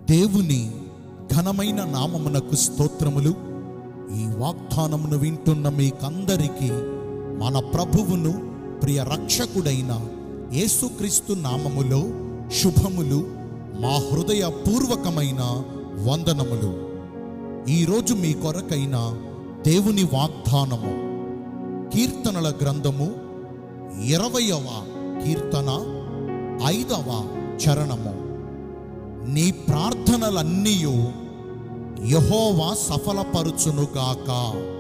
దేవుని ఘనమైన నామమునకు స్తోత్రములు ఈ వాగ్దానమును వింటున్న మీకందరికీ మన ప్రభువును ప్రియ రక్షకుడైన యేసుక్రీస్తు నామములో శుభములు మా హృదయపూర్వకమైన వందనములు ఈరోజు మీ కొరకైన దేవుని వాగ్దానము కీర్తనల గ్రంథము ఇరవయవ కీర్తన ఐదవ చరణము నీ ప్రార్థనలన్నీ యహోవా సఫలపరుచునుగాక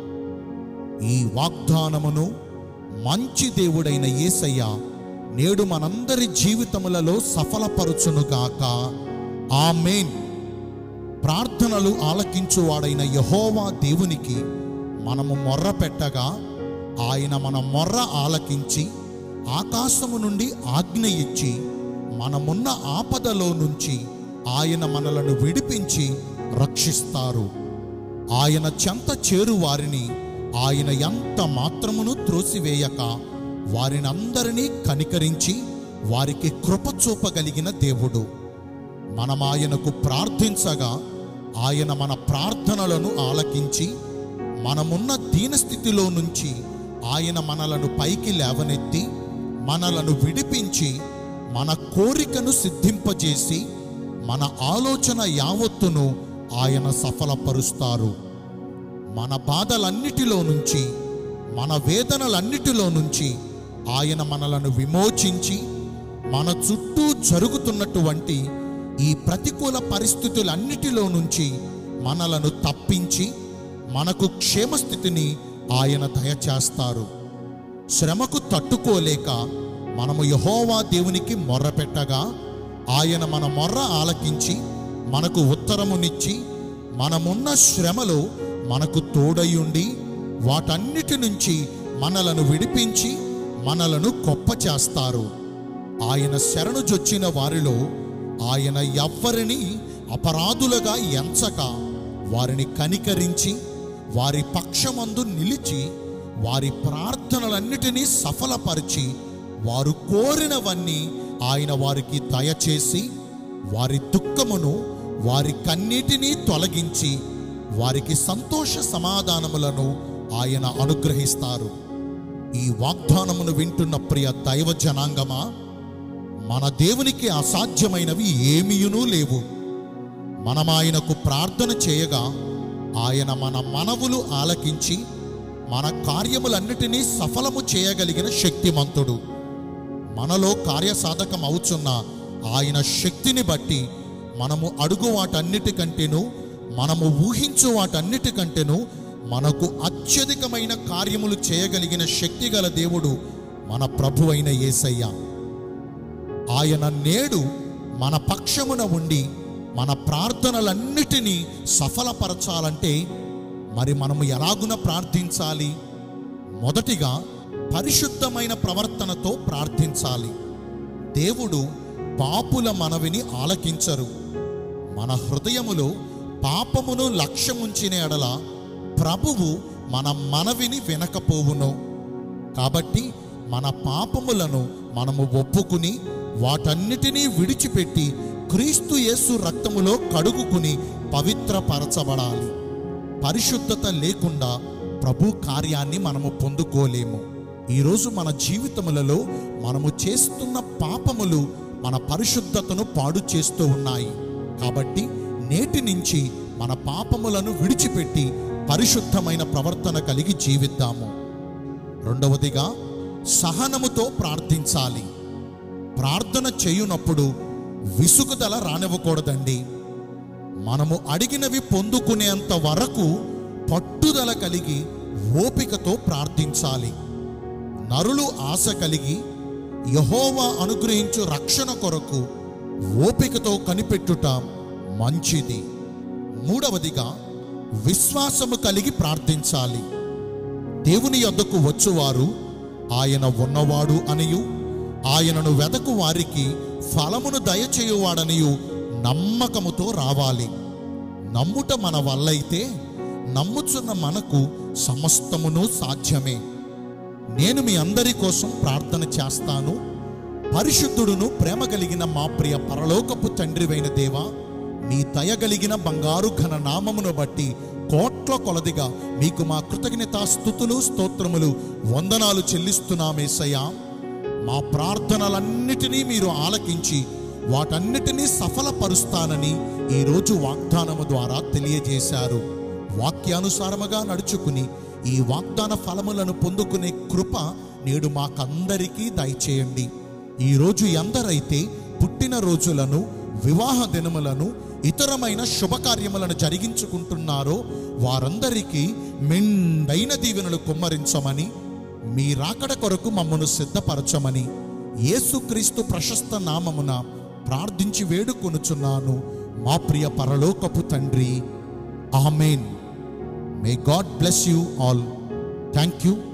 ఈ వాగ్దానమును మంచి దేవుడైన యేసయ్య నేడు మనందరి జీవితములలో సఫలపరుచునుగాక ఆమేన్ ప్రార్థనలు ఆలకించువాడైన యహోవా దేవునికి మనము మొర్ర పెట్టగా ఆయన మన మొర్ర ఆలకించి ఆకాశము నుండి ఆజ్ఞ ఇచ్చి మనమున్న ఆపదలో నుంచి ఆయన మనలను విడిపించి రక్షిస్తారు ఆయన చెంత చేరు వారిని ఆయన ఎంత మాత్రమును త్రోసివేయక వారినందరినీ కనికరించి వారికి కృప చూపగలిగిన దేవుడు మనం ఆయనకు ప్రార్థించగా ఆయన మన ప్రార్థనలను ఆలకించి మనమున్న దీనస్థితిలో నుంచి ఆయన మనలను పైకి లేవనెత్తి మనలను విడిపించి మన కోరికను సిద్ధింపజేసి మన ఆలోచన యావత్తును ఆయన సఫలపరుస్తారు మన బాధలన్నిటిలో నుంచి మన వేదనలన్నిటిలో నుంచి ఆయన మనలను విమోచించి మన చుట్టూ జరుగుతున్నటువంటి ఈ ప్రతికూల పరిస్థితులన్నిటిలో నుంచి మనలను తప్పించి మనకు క్షేమస్థితిని ఆయన దయచేస్తారు శ్రమకు తట్టుకోలేక మనము యహోవా దేవునికి మొర్ర పెట్టగా ఆయన మన మొర్ర ఆలకించి మనకు ఉత్తరమునిచ్చి మనమున్న శ్రమలో మనకు తోడయుండి వాటన్నిటి నుంచి మనలను విడిపించి మనలను గొప్ప చేస్తారు ఆయన శరణుజొచ్చిన వారిలో ఆయన ఎవ్వరిని అపరాధులుగా ఎంచక వారిని కనికరించి వారి పక్షమందు నిలిచి వారి ప్రార్థనలన్నిటినీ సఫలపరిచి వారు కోరినవన్నీ ఆయన వారికి దయచేసి వారి దుఃఖమును వారి కన్నీటిని తొలగించి వారికి సంతోష సమాధానములను ఆయన అనుగ్రహిస్తారు ఈ వాగ్దానమును వింటున్న ప్రియ దైవ జనాంగమా మన దేవునికి అసాధ్యమైనవి ఏమీయునూ లేవు మనం ఆయనకు ప్రార్థన చేయగా ఆయన మన మనవులు ఆలకించి మన కార్యములన్నిటినీ సఫలము చేయగలిగిన శక్తిమంతుడు మనలో కార్యసాధకం అవుచున్న ఆయన శక్తిని బట్టి మనము అడుగు వాటన్నిటికంటేను మనము ఊహించు వాటన్నిటికంటేను మనకు అత్యధికమైన కార్యములు చేయగలిగిన శక్తి గల దేవుడు మన ప్రభు అయిన యేసయ్య ఆయన నేడు మన పక్షమున ఉండి మన ప్రార్థనలన్నిటినీ సఫలపరచాలంటే మరి మనము ఎలాగున ప్రార్థించాలి మొదటిగా పరిశుద్ధమైన ప్రవర్తనతో ప్రార్థించాలి దేవుడు పాపుల మనవిని ఆలకించరు మన హృదయములో పాపమును లక్ష్యముంచిన ఎడల ప్రభువు మన మనవిని వినకపోవును కాబట్టి మన పాపములను మనము ఒప్పుకుని వాటన్నిటినీ విడిచిపెట్టి క్రీస్తు యేసు రక్తములో కడుగుకుని పవిత్రపరచబడాలి పరిశుద్ధత లేకుండా ప్రభు కార్యాన్ని మనము పొందుకోలేము ఈరోజు మన జీవితములలో మనము చేస్తున్న పాపములు మన పరిశుద్ధతను పాడు చేస్తూ ఉన్నాయి కాబట్టి నేటి నుంచి మన పాపములను విడిచిపెట్టి పరిశుద్ధమైన ప్రవర్తన కలిగి జీవిద్దాము రెండవదిగా సహనముతో ప్రార్థించాలి ప్రార్థన చేయునప్పుడు విసుగుదల రానివ్వకూడదండి మనము అడిగినవి పొందుకునేంత వరకు పట్టుదల కలిగి ఓపికతో ప్రార్థించాలి నరులు ఆశ కలిగి యహోవా అనుగ్రహించు రక్షణ కొరకు ఓపికతో కనిపెట్టుట మంచిది మూడవదిగా విశ్వాసము కలిగి ప్రార్థించాలి దేవుని యొద్దకు వచ్చువారు ఆయన ఉన్నవాడు అనియు ఆయనను వెదకు వారికి ఫలమును దయచేయువాడనియు నమ్మకముతో రావాలి నమ్ముట మన వల్లైతే నమ్ముచున్న మనకు సమస్తమును సాధ్యమే నేను మీ అందరి కోసం ప్రార్థన చేస్తాను పరిశుద్ధుడును ప్రేమ కలిగిన మా ప్రియ పరలోకపు తండ్రివైన దేవా మీ దయగలిగిన బంగారు ఘన నామమును బట్టి కోట్ల కొలదిగా మీకు మా కృతజ్ఞత స్థుతులు స్తోత్రములు వందనాలు చెల్లిస్తున్నామేసయ్యా మా ప్రార్థనలన్నిటినీ మీరు ఆలకించి వాటన్నిటినీ సఫలపరుస్తానని ఈరోజు వాగ్దానము ద్వారా తెలియజేశారు వాక్యానుసారముగా నడుచుకుని ఈ వాగ్దాన ఫలములను పొందుకునే కృప నేడు మాకందరికీ దయచేయండి ఈరోజు ఎందరైతే పుట్టిన రోజులను వివాహ దినములను ఇతరమైన శుభకార్యములను జరిగించుకుంటున్నారో వారందరికీ మెండైన దీవెనలు కుమ్మరించమని మీ రాకడ కొరకు మమ్మను సిద్ధపరచమని యేసుక్రీస్తు ప్రశస్త నామమున ప్రార్థించి వేడుకొనుచున్నాను మా ప్రియ పరలోకపు తండ్రి amen may God bless you all thank you